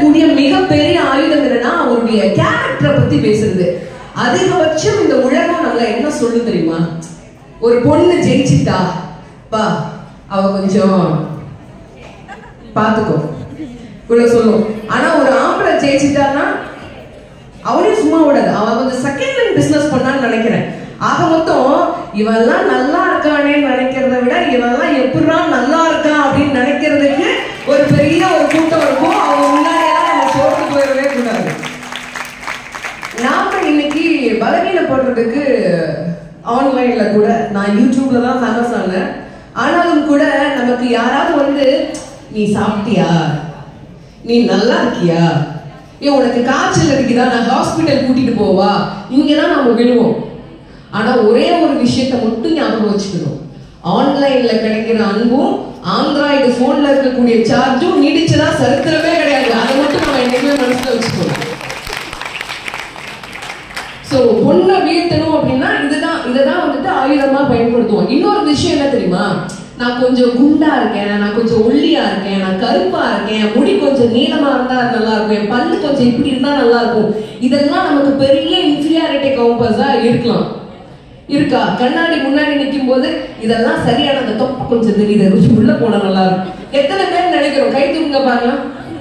இருக்கக்கூடிய மிகப்பெரிய ஆயுதம் என்னன்னா அவருடைய கேரக்டரை பத்தி பேசுறது அதிகபட்சம் இந்த உலகம் நம்மள என்ன சொல்லு தெரியுமா ஒரு பொண்ணு ஜெயிச்சிட்டா பா அவ கொஞ்சம் பாத்துக்கோ இவ்வளவு சொல்லும் ஆனா ஒரு ஆம்பளை ஜெயிச்சிட்டான்னா அவனையும் சும்மா விடாது அவன் கொஞ்சம் செகண்ட் லைன் பிசினஸ் பண்ணான்னு நினைக்கிறேன் ஆக மொத்தம் இவெல்லாம் நல்லா இருக்கானேன்னு நினைக்கிறத விட இவெல்லாம் எப்படிடா நல்லா இருக்கான் அப்படின்னு நினைக்கிறதுக்கு ஒரு பெரிய ஒரு கூட்டம் இருக்கும் அவங்க முன்னாடியெல்லாம் நம்ம சோர்ந்து போயிடவே கூடாது நாம இன்னைக்கு பலவீனப்படுறதுக்கு ஆன்லைன்ல கூட நான் யூடியூப்ல தான் ஃபேமஸ் ஆனேன் ஆனாலும் கூட நமக்கு யாராவது வந்து நீ சாப்பிட்டியா நீ நல்லா இருக்கியா ஏன் உனக்கு காய்ச்சல் அடிக்குதா நான் ஹாஸ்பிட்டல் கூட்டிட்டு போவா இங்க தான் நம்ம விழுவோம் ஆனா ஒரே ஒரு விஷயத்தை மட்டும் ஞாபகம் வச்சுக்கணும் ஆன்லைன்ல கிடைக்கிற அன்பும் ஆண்ட்ராய்டு போன்ல இருக்கக்கூடிய சார்ஜும் நீடிச்சதா சரித்திரமே கிடையாது அதை மட்டும் நம்ம என்னைக்குமே மனசுல வச்சுக்கணும் சோ பொண்ணை வீழ்த்தணும் அப்படின்னா இதுதான் இதுதான் வந்துட்டு ஆயுதமா பயன்படுத்துவோம் இன்னொரு விஷயம் என்ன தெரியுமா நான் கொஞ்சம் குண்டா இருக்கேன் நான் கொஞ்சம் ஒல்லியா இருக்கேன் நான் கருப்பா இருக்கேன் என் முடி கொஞ்சம் நீளமா இருந்தா நல்லா இருக்கும் என் பல்லு கொஞ்சம் இப்படி இருந்தா நல்லா இருக்கும் இதெல்லாம் நமக்கு பெரிய இன்ஃபீரியாரிட்டி காம்பஸா இருக்கலாம் இருக்கா கண்ணாடி முன்னாடி நிற்கும் போது இதெல்லாம் சரியான அந்த தொப்பை கொஞ்சம் தெரியுது ருசி உள்ள போனா நல்லா இருக்கும் எத்தனை பேர் நினைக்கிறோம் கை தூங்க பாருங்க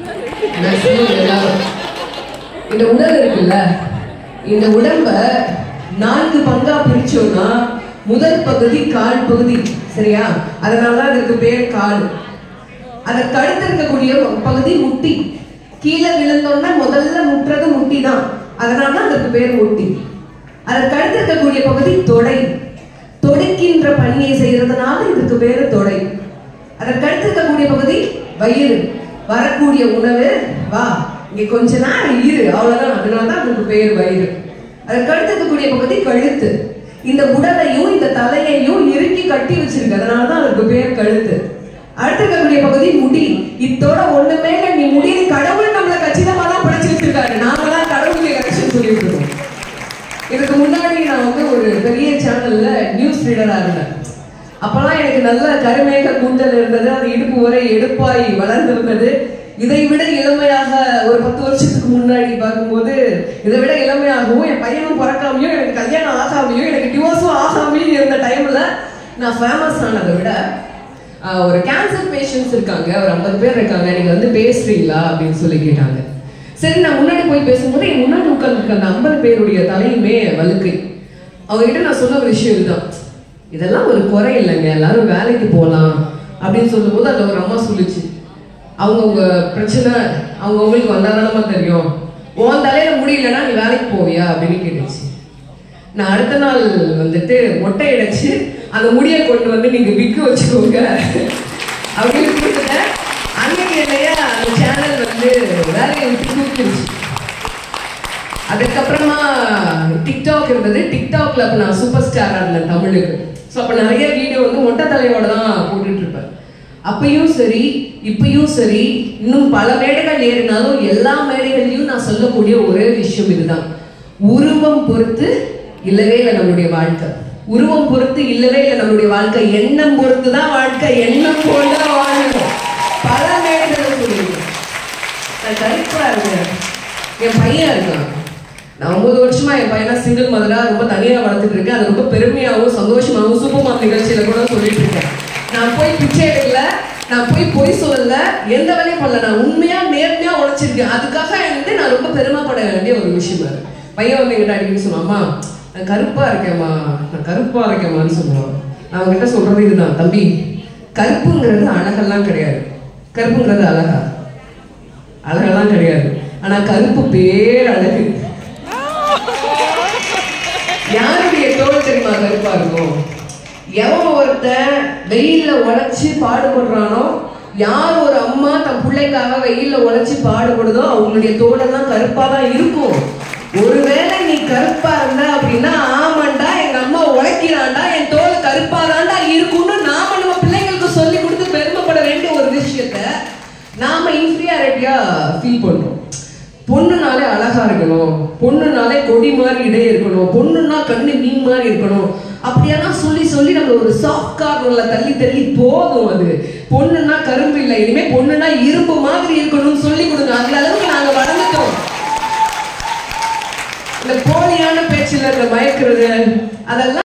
Maximum எல்லாரும். இந்த உடல் இருக்குல்ல இந்த உடம்ப நான்கு பங்கா பிரிச்சோம்னா முதல் பகுதி கால் பகுதி சரியா அதனாலதான் அதுக்கு பேர் கால் அதற்கு அடுத்து இருக்கக்கூடிய பகுதி முட்டி கீழே விழுந்தோம்னா முதல்ல முட்டுறது முட்டி தான் அதனாலதான் அதற்கு பேர் முட்டி அதற்கு அடுத்து இருக்கக்கூடிய பகுதி தொடை தொடுக்கின்ற பணியை செய்யறதுனால இதுக்கு பேரு தொடை அதற்கு அடுத்து இருக்கக்கூடிய பகுதி வயிறு வரக்கூடிய உணவு வா இங்க கொஞ்ச நேரம் இரு அவ்வளவுதான் அதனாலதான் அதுக்கு பேர் வயிறு அதற்கு அடுத்து இருக்கக்கூடிய பகுதி கழுத்து இந்த உடலையும் இந்த தலையையும் இறுக்கி கட்டி வச்சிருக்கு அதனாலதான் அதுக்கு பேர் கழுத்து அடுத்து இருக்கக்கூடிய பகுதி முடி இத்தோட ஒண்ணுமே இல்ல, நீ முடி கடவுள் நம்மள கச்சிதமா தான் படைச்சு வச்சிருக்காரு நாம தான் கடவுளுக்கு கரெக்ஷன் சொல்லிட்டு இருக்கோம் இதுக்கு முன்னாடி நான் வந்து ஒரு பெரிய சேனல்ல நியூஸ் ரீடரா இருந்தேன் அப்பெல்லாம் எனக்கு நல்ல கருமேக கூந்தல் இருந்தது அது இடுப்பு வரை எடுப்பாய் வளர்ந்திருந்தது இதை விட இளமையாக ஒரு பத்து வருஷத்துக்கு முன்னாடி பார்க்கும்போது இதை விட இளமையாகவும் என் பையனும் பிறக்காமையும் எனக்கு கல்யாணம் ஆகாமையும் எனக்கு டிவோர்ஸும் ஆகாமையும் இருந்த டைம்ல நான் ஃபேமஸ் ஆனதை விட ஆஹ், ஒரு கேன்சர் பேஷண்ட்ஸ் இருக்காங்க ஒரு ஐம்பது பேர் இருக்காங்க நீங்க வந்து பேசுறீங்களா அப்படின்னு சொல்லி கேட்டாங்க சரி நான் முன்னாடி போய் பேசும்போது என் முன்னாடி உட்கார்ந்துருக்க அந்த ஐம்பது பேருடைய தலையுமே வழுக்கை அவங்க கிட்ட நான் சொன்ன ஒரு விஷயம் இதுதான் இதெல்லாம் ஒரு குறை இல்லைங்க எல்லாரும் வேலைக்கு போகலாம் அப்படின்னு சொல்லும்போது அந்த ஒரு அம்மா சொல்லுச்சு அவங்கவுங்க பிரச்சனை அவங்கவுங்களுக்கு வந்தாதானமா தெரியும் உன் தலையில முடியலன்னா நீ வேலைக்கு போவியா அப்படின்னு கேட்டுச்சு நான் அடுத்த நாள் வந்துட்டு மொட்டை அடைச்சு அந்த முடியை கொண்டு வந்து நீங்க விற்க வச்சுக்கோங்க அப்படின்னு கொடுத்துட்டேன் அன்னைக்கு இல்லையா அந்த சேனல் வந்து வேலையை விட்டு தூக்கிடுச்சு அதுக்கப்புறமா டிக்டாக் இருந்தது டிக்டாக்ல அப்ப நான் சூப்பர் ஸ்டாரா இருந்தேன் தமிழுக்கு ஸோ அப்ப நிறைய வீடியோ வந்து மொட்டை தலையோட தான் போட்டுட்டு இருப்பேன் அப்பயும் சரி இப்பயும் சரி இன்னும் பல மேடைகள் ஏறினாலும் எல்லா மேடைகள்லயும் நான் சொல்லக்கூடிய ஒரே விஷயம் இதுதான் உருவம் பொறுத்து இல்லவே இல்லை நம்மளுடைய வாழ்க்கை உருவம் பொறுத்து இல்லவே இல்லை நம்மளுடைய வாழ்க்கை எண்ணம் பொறுத்து தான் வாழ்க்கை எண்ணம் போல தான் வாழணும் பல மேடைகள் சொல்லியிருக்கேன் நான் கருப்பா இருக்கேன் என் பையன் இருக்கான் நான் ஒன்பது வருஷமா என் பையனை சிங்கிள் மதரா ரொம்ப தனியா வளர்த்துட்டு இருக்கேன் அது ரொம்ப பெருமையாகவும் சந்தோஷமாகவும் சூப்பர் மாம் நிகழ்ச்சியில கூட சொல்லிட்டு இருக்கேன் நான் போய் பிச்சை எடுக்கல நான் போய் பொய் சொல்லல எந்த வேலையும் பண்ணல நான் உண்மையா நேர்மையா உழைச்சிருக்கேன் அதுக்காக வந்து நான் ரொம்ப பெருமைப்பட வேண்டிய ஒரு விஷயம் அது பையன் வந்து எங்கிட்ட அடிக்கடி சொல்லுவான் "அம்மா, நான் கருப்பா இருக்கேம்மா நான் கருப்பா இருக்கேம்மான்னு சொல்லுவான் நான் அவங்ககிட்ட சொல்றது இதுதான் தம்பி கருப்புங்கிறது அழகெல்லாம் கிடையாது கருப்புங்கிறது அழகா அழகெல்லாம் கிடையாது ஆனா கருப்பு பேர் அழகு யாருடைய தோல் தெரியுமா கருப்பா இருக்கும் எவன் ஒருத்தன் வெயில்ல உழைச்சு பாடுபடுறானோ யார் ஒரு அம்மா தன் பிள்ளைக்காக வெயில்ல உழைச்சு பாடுபடுதோ அவங்களுடைய தோலெல்லாம் கருப்பா தான் இருக்கும் ஒருவேளை நீ கருப்பா இருந்தா அப்படின்னா ஆமாண்டா எங்க அம்மா உழைக்கிறான்டா என் தோல் கருப்பா தான்டா இருக்கும்னு நாம நம்ம பிள்ளைங்களுக்கு சொல்லி கொடுத்து பெருமைப்பட வேண்டிய ஒரு விஷயத்த நாம இன்ஃபீரியாரிட்டியா ஃபீல் பண்றோம் பொண்ணுனாலே அழகா இருக்கணும் பொண்ணுனாலே கொடி மாதிரி இடை இருக்கணும் பொண்ணுன்னா கண்ணு மீன் மாதிரி இருக்கணும் அப்படியெல்லாம் சொல்லி சொல்லி நம்ம ஒரு சாஃப்ட் கார்னர்ல தள்ளி தள்ளி போதும் அது பொண்ணுன்னா கரும்பு இல்லை இனிமே பொண்ணுன்னா இரும்பு மாதிரி இருக்கணும்னு சொல்லி கொடுங்க அந்த அளவுக்கு நாங்க இந்த போலியான பேச்சுல இந்த மயக்கிறது அதெல்லாம்